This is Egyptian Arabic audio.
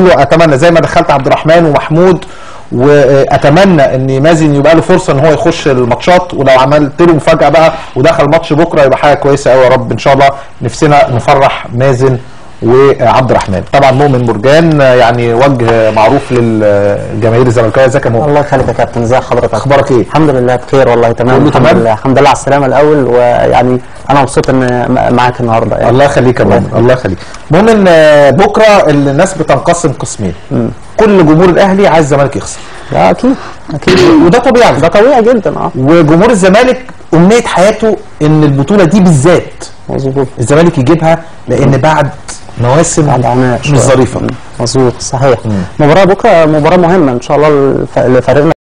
اتمنى زي ما دخلت عبد الرحمن ومحمود واتمنى ان مازن يبقى له فرصه ان هو يخش الماتشات ولو عملت له مفاجاه بقى ودخل ماتش بكره يبقى حاجه كويسه قوي يا رب ان شاء الله نفسنا نفرح مازن وعبد الرحمن طبعا مؤمن مرجان يعني وجه معروف للجماهير الزملكاويه ازيك يا مؤمن الله يخليك يا كابتن ازي حضرتك اخبارك ايه الحمد لله بخير والله تمام كله الحمد تمام؟ لله الحمد لله على السلامه الاول ويعني انا مبسوط ان م- معاك النهارده يعني الله يخليك يا مؤمن الله يخليك مؤمن آه، بكره الناس بتنقسم قسمين كل جمهور الاهلي عايز الزمالك يخسر لا اكيد اكيد وده طبيعي ده طبيعي جدا اه وجمهور الزمالك امنيه حياته ان البطوله دي بالذات مظبوط الزمالك يجيبها لان بعد مواسم بعد عناء مش شوية. ظريفه مم. مظبوط صحيح مباراه بكره مباراه مهمه ان شاء الله لف- لفريقنا